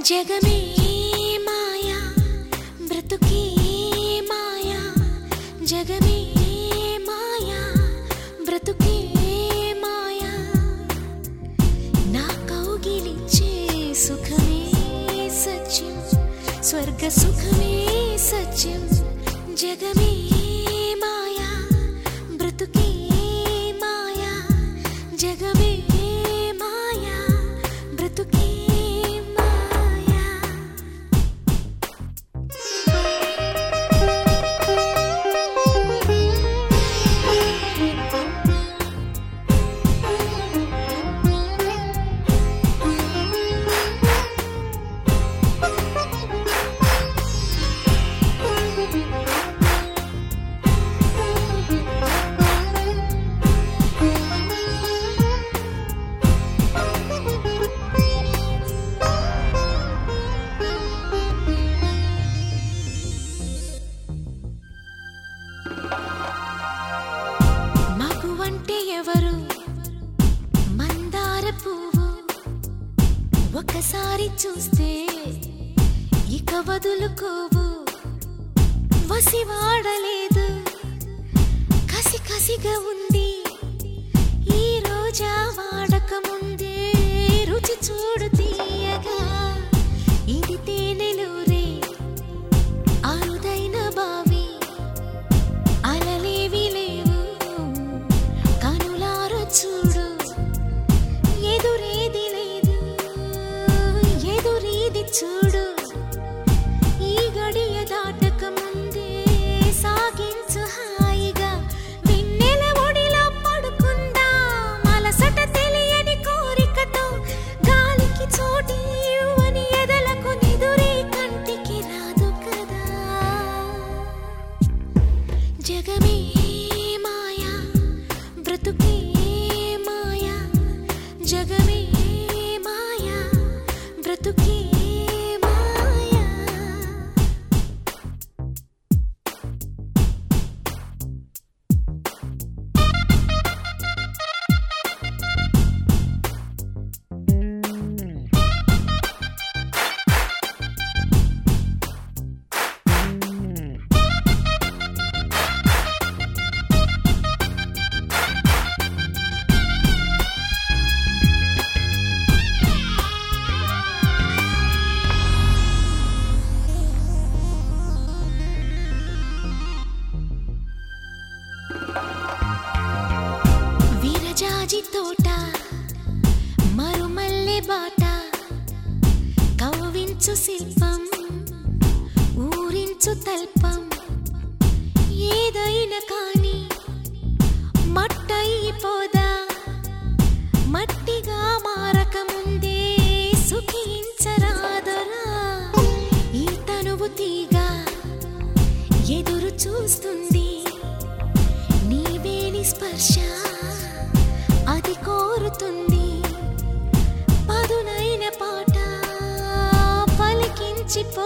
జగమే మాయా బ్రతుకే మాయా జగమే మాయా బ్రతుకే మాయా నా కౌగిలించే సుఖమే సత్యం స్వర్గ సుఖమే సత్యం జగమే మాయా బ్రతుకే మాయా జగమే మాయా బ్రతుకే మాయా మగువంటే ఎవరు మందార పువ్వు ఒకసారి చూస్తే ఇక వదులుకోవు వసివాడలేదు కసి కసిగా ఉంది ఈ రోజా వాడక ముందే రుచి చూడు తీయగా ఇది తేనెలూరే అరుదైన బావి అలలేవి లేవు కనులార చూడు ఎదురేది లేదు ఎదురీది చూడు ఈ గడియ దాటక ముందే సాగించు హాయిగా వెన్నెల ఒడిలో పడుకుందాం అలసట తెలియని కోరికతో గాలికి చోటి ఇవ్వని ఎదలకు నిదురే కంటికి రాదు కదా జగమే మాయా బ్రతుకే మాయా జగమే మాయా బ్రతుకే మాయా విరజాజి తోట మరుమల్లె బాట కవ్వించు శిల్పం ఊరించు తల్పం ఏదైనా కాని మట్టయిపోదా మట్టిగా మారక ముందే సుఖించరాదరా ఈ తనువు తీగ ఎదురు చూస్తుంది నీవేని స్పర్శ అది కోరుతుంది పదునైన పాట పలికించిపో